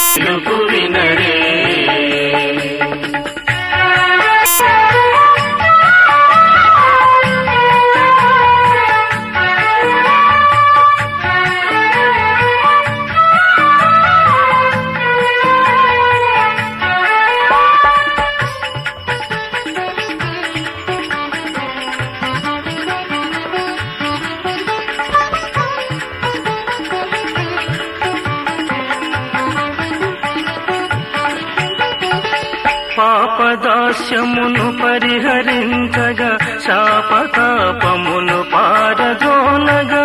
పిలుపు వినరే పాపదాస్యమును పరిహరించగా శాపతాపమును పారదోలగా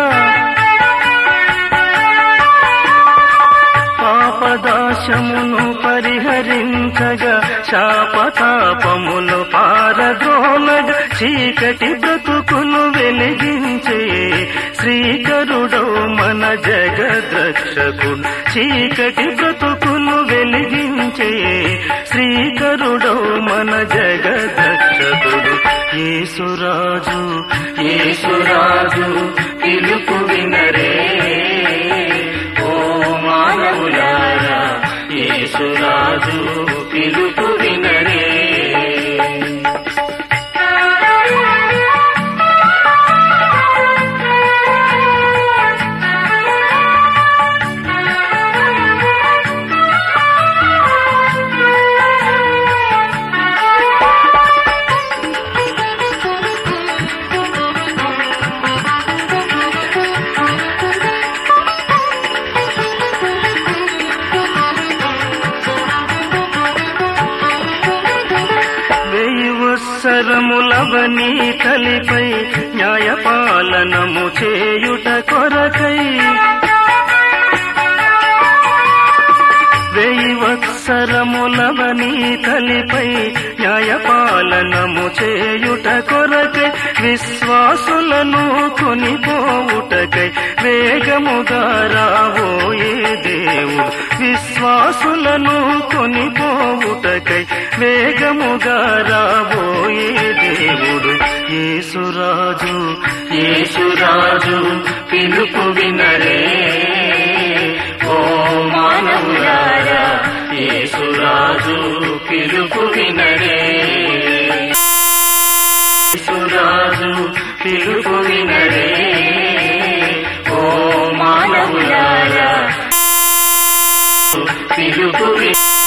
పాపదాశమును పరిహరించగా శాపతాపమును పారద్రోలగా చీకటి బ్రతుకును వెలిగించే శ్రీకరుడౌ మన జగద్రక్షకుడు చీకటి బ్రతుకును వెలిగించే శ్రీకరుడౌ మన జగద్రక్షకుడు యేసురాజు యేసురాజు పిలుపు వినరే ఓ మానవులారా యేసురాజు పిలుపు వినరే వెయ్యి వత్సరములవని కలిపై న్యాయపాలనము చేయుట కొరకై వెయ్యి వత్సరములవని కలిపై న్యాయపాలనము చేయుట కొరకై విశ్వాసులను కొనిపోవుటకై వేగముగా రాబోయే దేవుడు విశ్వాసులను కొనిపోవుటకై వేగముగా రాబోయే దేవుడు యేసురాజు యేసురాజు పిలుపు వినరే ఓ మానవులారా యేసురాజు పిలుపు వినరే యేసురాజు పిలుపు వినరే ఓ మానవులారా పిలుపు వినరే